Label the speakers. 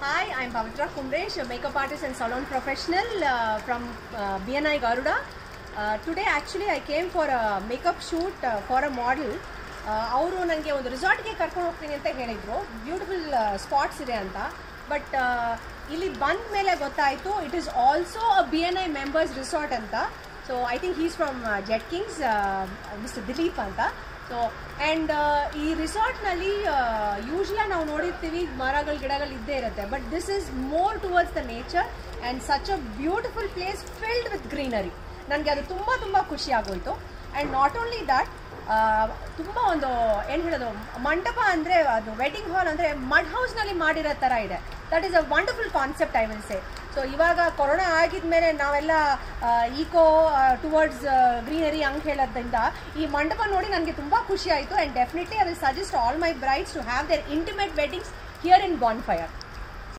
Speaker 1: Hi, I'm Pavitra Kumresh, a makeup artist and salon professional uh, from uh, BNI Garuda. Uh, today, actually, I came for a makeup shoot uh, for a model. ಅವರು ನನಗೆ ಒಂದು ರಿಸಾರ್ಟ್ಗೆ ಕರ್ಕೊಂಡು ಹೋಗ್ತೀನಿ ಅಂತ ಹೇಳಿದರು beautiful spots ಇದೆ ಅಂತ but ಇಲ್ಲಿ ಬಂದ ಮೇಲೆ ಗೊತ್ತಾಯಿತು it is also a B N I members resort ಅಂತ so I think he's from Jet Kings mister Dilip ಅಂತ ಸೊ ಆ್ಯಂಡ್ ಈ ರಿಸಾರ್ಟ್ನಲ್ಲಿ ಯೂಶ್ವಲಾಗಿ ನಾವು ನೋಡಿರ್ತೀವಿ ಮರಗಳು ಗಿಡಗಳು ಇದ್ದೇ ಇರುತ್ತೆ but this is more towards the nature and such a beautiful place filled with greenery ನನಗೆ ಅದು ತುಂಬ ತುಂಬ ಖುಷಿ ಆಗೋಯ್ತು ಆ್ಯಂಡ್ ನಾಟ್ ಓನ್ಲಿ ದಟ್ ತುಂಬ ಒಂದು ಏನು ಹೇಳೋದು ಮಂಟಪ ಅಂದರೆ ಅದು ವೆಡ್ಡಿಂಗ್ ಹಾಲ್ ಅಂದರೆ ಮಡ್ ಹೌಸ್ನಲ್ಲಿ ಮಾಡಿರೋ ಥರ ಇದೆ that is a wonderful concept I will say so ಇವಾಗ ಕೊರೋನಾ ಆಗಿದ್ಮೇಲೆ ನಾವೆಲ್ಲ ಈಕೋ ಟುವರ್ಡ್ಸ್ ಗ್ರೀನರಿ ಹಂಗೆ ಹೇಳೋದ್ರಿಂದ ಈ ಮಂಟಪ ನೋಡಿ ನನಗೆ ತುಂಬ ಖುಷಿ ಆಯಿತು and definitely I will suggest all my brides to have their intimate weddings here in ಬಾನ್ fire